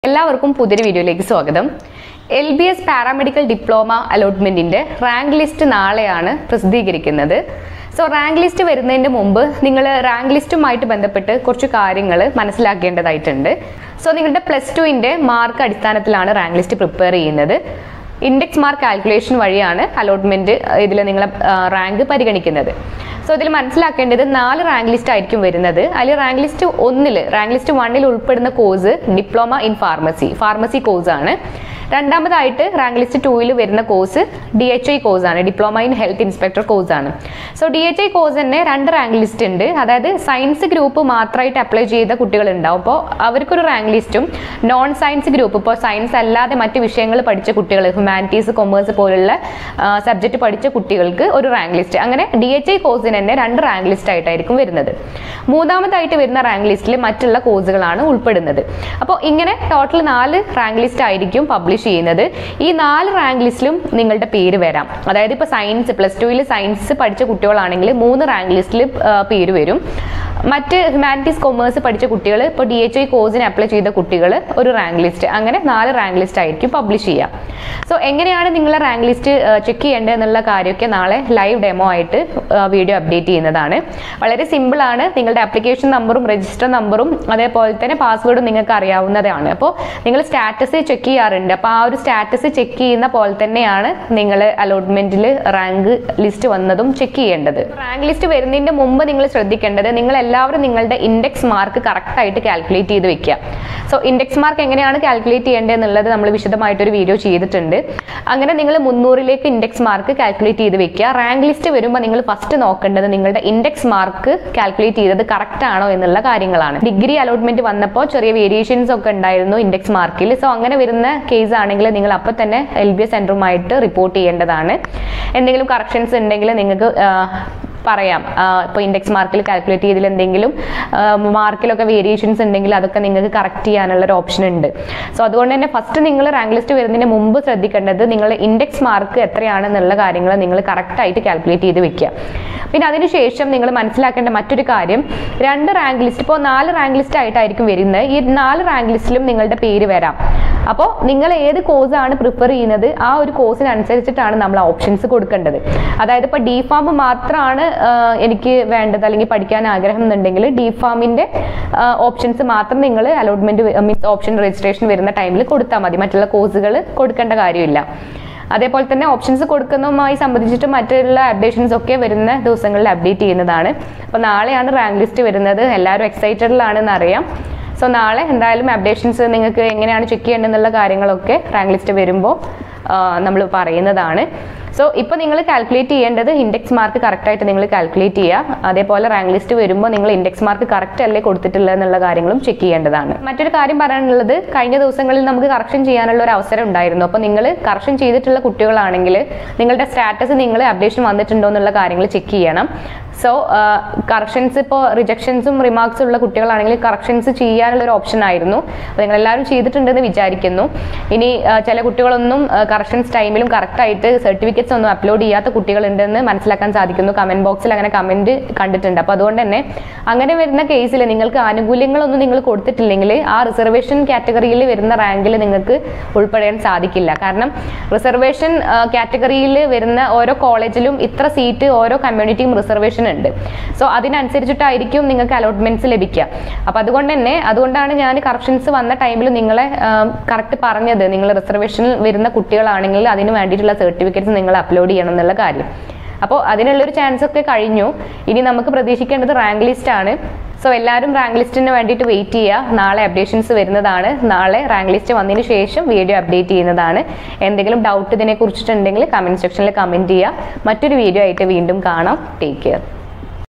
എല്ലാവർക്കും പുതിയൊരു വീഡിയോയിലേക്ക് സ്വാഗതം L B S paramedical diploma അലോട്ട്മെന്റിന്റെ റാങ്ക് ലിസ്റ്റ് നാളെയാണ് പ്രസിദ്ധീകരിക്കുന്നത് സോ റാങ്ക് ലിസ്റ്റ് വരുന്നതിന് മുമ്പ് നിങ്ങൾ റാങ്ക് ലിസ്റ്റുമായിട്ട് ബന്ധപ്പെട്ട് കുറച്ച് കാര്യങ്ങൾ മനസ്സിലാക്കേണ്ടതായിട്ടുണ്ട് സോ നിങ്ങളുടെ പ്ലസ് ടുവിൻ്റെ മാർക്ക് അടിസ്ഥാനത്തിലാണ് റാങ്ക് ലിസ്റ്റ് പ്രിപ്പയർ ചെയ്യുന്നത് ഇൻഡെക്സ് മാർക്ക് കാൽക്കുലേഷൻ വഴിയാണ് അലോട്ട്മെന്റ് ഇതിൽ നിങ്ങളെ റാങ്ക് പരിഗണിക്കുന്നത് സോ ഇതിൽ മനസ്സിലാക്കേണ്ടത് നാല് റാങ്ക് ലിസ്റ്റ് ആയിരിക്കും വരുന്നത് അതിൽ റാങ്ക് ലിസ്റ്റ് ഒന്നിൽ റാങ്ക് ലിസ്റ്റ് വണ്ണിൽ ഉൾപ്പെടുന്ന course diploma in pharmacy pharmacy course ആണ് രണ്ടാമതായിട്ട് റാങ്ക് ലിസ്റ്റ് ടൂവിൽ വരുന്ന course D H I course ആണ് diploma in health inspector course ആണ് so D H I course തന്നെ രണ്ട് റാങ്ക് ലിസ്റ്റ് ഉണ്ട് അതായത് സയൻസ് ഗ്രൂപ്പ് മാത്രമായിട്ട് അപ്ലൈ ചെയ്ത കുട്ടികൾ ഉണ്ടാവും അപ്പോൾ അവർക്കൊരു റാങ്ക് ലിസ്റ്റും നോൺ സയൻസ് ഗ്രൂപ്പ് ഇപ്പോൾ സയൻസ് അല്ലാതെ മറ്റ് വിഷയങ്ങൾ പഠിച്ച കുട്ടികൾ ഹ്യൂമാനിറ്റീസ് കൊമേഴ്സ് പോലുള്ള സബ്ജക്റ്റ് പഠിച്ച കുട്ടികൾക്ക് ഒരു റാങ്ക് ലിസ്റ്റ് അങ്ങനെ ഡി എച്ച് ഐ കോഴ്സിന് തന്നെ രണ്ട് റാങ്ക് ലിസ്റ്റ് ആയിട്ടായിരിക്കും വരുന്നത് മൂന്നാമതായിട്ട് വരുന്ന റാങ്ക് ലിസ്റ്റിൽ മറ്റുള്ള കോഴ്സുകളാണ് ഉൾപ്പെടുന്നത് അപ്പോൾ ഇങ്ങനെ ടോട്ടൽ നാല് റാങ്ക് ലിസ്റ്റ് ആയിരിക്കും പബ്ലിഷ് ചെയ്യുന്നത് ഈ നാല് റാങ്ക് ലിസ്റ്റിലും നിങ്ങളുടെ പേര് വരാം അതായത് ഇപ്പോൾ സയൻസ് പ്ലസ് ടുവിൽ സയൻസ് പഠിച്ച കുട്ടികളാണെങ്കിൽ മൂന്ന് റാങ്ക് ലിസ്റ്റിൽ പേര് വരും മറ്റ് ഹ്യൂമാനിറ്റീസ് കൊമേഴ്സ് പഠിച്ച കുട്ടികൾ ഇപ്പോൾ ഡി എച്ച് ഐ കോഴ്സിന് അപ്ലൈ ചെയ്ത കുട്ടികൾ ഒരു റാങ്ക് ലിസ്റ്റ് അങ്ങനെ നാല് റാങ്ക് ലിസ്റ്റ് ആയിരിക്കും പബ്ലിഷ് ചെയ്യുക സോ എങ്ങനെയാണ് നിങ്ങളെ റാങ്ക് ലിസ്റ്റ് ചെക്ക് ചെയ്യേണ്ടത് എന്നുള്ള കാര്യമൊക്കെ നാളെ ലൈവ് ഡെമോ ആയിട്ട് വീഡിയോ അപ്ഡേറ്റ് ചെയ്യുന്നതാണ് വളരെ സിമ്പിൾ ആണ് നിങ്ങളുടെ ആപ്ലിക്കേഷൻ നമ്പറും രജിസ്റ്റർ നമ്പറും അതേപോലെ തന്നെ പാസ്വേഡും നിങ്ങൾക്ക് അറിയാവുന്നതാണ് അപ്പോൾ നിങ്ങൾ സ്റ്റാറ്റസ് ചെക്ക് ചെയ്യാറുണ്ട് അപ്പോൾ ആ ഒരു സ്റ്റാറ്റസ് ചെക്ക് ചെയ്യുന്ന പോലെ തന്നെയാണ് നിങ്ങൾ അലോട്ട്മെന്റിൽ റാങ്ക് ലിസ്റ്റ് വന്നതും ചെക്ക് ചെയ്യേണ്ടത് റാങ്ക് ലിസ്റ്റ് വരുന്നതിന്റെ മുമ്പ് നിങ്ങൾ ശ്രദ്ധിക്കേണ്ടത് നിങ്ങൾ എല്ലാവരും നിങ്ങളുടെ ഇൻഡെക്സ് മാർക്ക് കറക്റ്റ് ആയിട്ട് കാൽക്കുലേറ്റ് ചെയ്ത് വെക്കുക സോ ഇൻഡെക്സ് മാർക്ക് എങ്ങനെയാണ് കാൽക്കുലേറ്റ് ചെയ്യേണ്ടത് എന്നുള്ളത് നമ്മൾ വിശദമായിട്ടൊരു വീഡിയോ ചെയ്തിട്ടുണ്ട് അങ്ങനെ നിങ്ങൾ മുന്നൂറിലേക്ക് ഇൻഡെക്സ് മാർക്ക് കാൽക്കുലേറ്റ് ചെയ്ത് വെക്കുക റാങ്ക് ലിസ്റ്റ് വരുമ്പോൾ നിങ്ങൾ ഫസ്റ്റ് നോക്കേണ്ടത് നിങ്ങളുടെ ഇൻഡെക്സ് മാർക്ക് കാൽക്കുലേറ്റ് ചെയ്തത് കറക്റ്റ് ആണോ എന്നുള്ള കാര്യങ്ങളാണ് ഡിഗ്രി അലോട്ട്മെന്റ് വന്നപ്പോൾ ചെറിയ വേരിയേഷൻസ് ഒക്കെ ഉണ്ടായിരുന്നു ഇൻഡെക്സ് മാർക്കിൽ സോ അങ്ങനെ വരുന്ന കേസ് ആണെങ്കിൽ നിങ്ങൾ അപ്പോൾ തന്നെ എൽ ബി എസ് സെൻറ്ററുമായിട്ട് റിപ്പോർട്ട് ചെയ്യേണ്ടതാണ് എന്തെങ്കിലും കറക്ഷൻസ് ഉണ്ടെങ്കിൽ നിങ്ങൾക്ക് പറയാം ഇപ്പോൾ ഇൻഡെക്സ് മാർക്കിൽ കാൽക്കുലേറ്റ് ചെയ്തതിൽ എന്തെങ്കിലും മാർക്കിലൊക്കെ വേരിയേഷൻസ് ഉണ്ടെങ്കിൽ അതൊക്കെ നിങ്ങൾക്ക് കറക്റ്റ് ചെയ്യാനുള്ള ഒരു ഓപ്ഷൻ ഉണ്ട് സോ അതുകൊണ്ട് തന്നെ ഫസ്റ്റ് നിങ്ങൾ റാങ്ക് ലിസ്റ്റ് വരുന്നതിന് മുമ്പ് ശ്രദ്ധിക്കേണ്ടത് നിങ്ങൾ ഇൻഡെക്സ് മാർക്ക് എത്രയാണെന്നുള്ള കാര്യങ്ങൾ നിങ്ങൾ കറക്റ്റ് ആയിട്ട് കാൽക്കുലേറ്റ് ചെയ്ത് വെക്കുക പിന്നെ അതിനുശേഷം നിങ്ങൾ മനസ്സിലാക്കേണ്ട മറ്റൊരു കാര്യം രണ്ട് റാങ്ക് ലിസ്റ്റ് ഇപ്പോൾ നാല് റാങ്ക് ലിസ്റ്റ് ആയിട്ടായിരിക്കും വരുന്നത് ഈ നാല് റാങ്ക് ലിസ്റ്റിലും നിങ്ങളുടെ പേര് വരാം അപ്പോൾ നിങ്ങൾ ഏത് കോഴ്സാണ് പ്രിഫർ ചെയ്യുന്നത് ആ ഒരു കോഴ്സിനനുസരിച്ചിട്ടാണ് നമ്മൾ ഓപ്ഷൻസ് കൊടുക്കേണ്ടത് അതായത് ഇപ്പോൾ ഡി ഫാം മാത്രമാണ് എനിക്ക് വേണ്ടത് അല്ലെങ്കിൽ പഠിക്കാൻ ആഗ്രഹം എന്നുണ്ടെങ്കിൽ ഡി ഫാമിൻ്റെ ഓപ്ഷൻസ് മാത്രം നിങ്ങൾ അലോട്ട്മെന്റ് മീൻസ് ഓപ്ഷൻ രജിസ്ട്രേഷൻ വരുന്ന ടൈമിൽ കൊടുത്താൽ മതി മറ്റുള്ള കോഴ്സുകൾ കൊടുക്കേണ്ട കാര്യമില്ല അതേപോലെ തന്നെ ഓപ്ഷൻസ് കൊടുക്കുന്നതുമായി സംബന്ധിച്ചിട്ട് മറ്റുള്ള അപ്ഡേഷൻസ് ഒക്കെ വരുന്ന ദിവസങ്ങളിൽ അപ്ഡേറ്റ് ചെയ്യുന്നതാണ് അപ്പോൾ നാളെയാണ് റാങ്ക് ലിസ്റ്റ് വരുന്നത് എല്ലാവരും എക്സൈറ്റഡിലാണെന്ന് അറിയാം സോ നാളെ എന്തായാലും അപ്ഡേഷൻസ് നിങ്ങൾക്ക് എങ്ങനെയാണ് ചെക്ക് ചെയ്യേണ്ടതെന്നുള്ള കാര്യങ്ങളൊക്കെ റാങ്ക് ലിസ്റ്റ് വരുമ്പോൾ നമ്മൾ പറയുന്നതാണ് സോ ഇപ്പോൾ നിങ്ങൾ കാൽക്കുലേറ്റ് ചെയ്യേണ്ടത് ഇൻഡെക്സ് മാർക്ക് കറക്റ്റായിട്ട് നിങ്ങൾ കാൽക്കുലേറ്റ് ചെയ്യുക അതേപോലെ റാങ്ക് ലിസ്റ്റ് വരുമ്പോൾ നിങ്ങൾ ഇൻഡെക്സ് മാർക്ക് കറക്റ്റ് അല്ലേ കൊടുത്തിട്ടില്ല എന്നുള്ള കാര്യങ്ങളും ചെക്ക് ചെയ്യേണ്ടതാണ് മറ്റൊരു കാര്യം പറയാനുള്ളത് കഴിഞ്ഞ ദിവസങ്ങളിൽ നമുക്ക് കറക്ഷൻ ചെയ്യാനുള്ള ഒരു അവസരം ഉണ്ടായിരുന്നു അപ്പോൾ നിങ്ങൾ കറക്ഷൻ ചെയ്തിട്ടുള്ള കുട്ടികളാണെങ്കിൽ നിങ്ങളുടെ സ്റ്റാറ്റസ് നിങ്ങൾ അപ്ഡേഷൻ വന്നിട്ടുണ്ടോ എന്നുള്ള കാര്യങ്ങൾ ചെക്ക് ചെയ്യണം സോ കറക്ഷൻസ് ഇപ്പോൾ റിജക്ഷൻസും റിമാർക്സും ഉള്ള കുട്ടികളാണെങ്കിൽ കറക്ഷൻസ് ചെയ്യാനുള്ള ഒരു ഓപ്ഷൻ ആയിരുന്നു അപ്പോൾ നിങ്ങൾ എല്ലാവരും ചെയ്തിട്ടുണ്ടെന്ന് വിചാരിക്കുന്നു ഇനി ചില കുട്ടികളൊന്നും കറക്ഷൻസ് ടൈമിലും കറക്റ്റായിട്ട് സർട്ടിഫിക്കറ്റ്സ് ഒന്നും അപ്ലോഡ് ചെയ്യാത്ത കുട്ടികളുണ്ടെന്ന് മനസ്സിലാക്കാൻ സാധിക്കുന്നു കമന്റ് ബോക്സിൽ അങ്ങനെ കമന്റ് കണ്ടിട്ടുണ്ട് അപ്പോൾ അതുകൊണ്ട് തന്നെ അങ്ങനെ വരുന്ന കേസിൽ നിങ്ങൾക്ക് ആനുകൂല്യങ്ങളൊന്നും നിങ്ങൾ കൊടുത്തിട്ടില്ലെങ്കിൽ ആ റിസർവേഷൻ കാറ്റഗറിയിൽ വരുന്ന റാങ്കിൽ നിങ്ങൾക്ക് ഉൾപ്പെടാൻ സാധിക്കില്ല കാരണം റിസർവേഷൻ കാറ്റഗറിയിൽ വരുന്ന ഓരോ കോളേജിലും ഇത്ര സീറ്റ് ഓരോ കമ്മ്യൂണിറ്റിയും റിസർവേഷൻ ഉണ്ട് സോ അതിനനുസരിച്ചിട്ടായിരിക്കും നിങ്ങൾക്ക് അലോട്ട്മെന്റ്സ് ലഭിക്കുക അപ്പൊ അതുകൊണ്ട് തന്നെ അതുകൊണ്ടാണ് ഞാൻ കറക്ഷൻസ് വന്ന ടൈമിൽ നിങ്ങളെ കറക്റ്റ് പറഞ്ഞത് നിങ്ങൾ റിസർവേഷനിൽ വരുന്ന കുട്ടികളാണെങ്കിൽ അതിന് വേണ്ടിയിട്ടുള്ള സർട്ടിഫിക്കറ്റ്സ് നിങ്ങൾ അപ്ലോഡ് ചെയ്യണം എന്നുള്ള കാര്യം അപ്പോൾ അതിനുള്ളൊരു ചാൻസ് ഒക്കെ കഴിഞ്ഞു ഇനി നമുക്ക് പ്രതീക്ഷിക്കേണ്ടത് റാങ്ക് ലിസ്റ്റ് ആണ് സോ എല്ലാവരും റാങ്ക് ലിസ്റ്റിന് വേണ്ടിയിട്ട് വെയിറ്റ് ചെയ്യുക നാളെ അപ്ഡേഷൻസ് വരുന്നതാണ് നാളെ റാങ്ക് ലിസ്റ്റ് വന്നതിന് ശേഷം വീഡിയോ അപ്ഡേറ്റ് ചെയ്യുന്നതാണ് എന്തെങ്കിലും ഡൗട്ട് ഇതിനെ കുറിച്ചിട്ടുണ്ടെങ്കിൽ കമന്റ് സെക്ഷനിൽ കമന്റ് ചെയ്യുക മറ്റൊരു വീഡിയോ ആയിട്ട് വീണ്ടും കാണാം ടേക്ക് കെയർ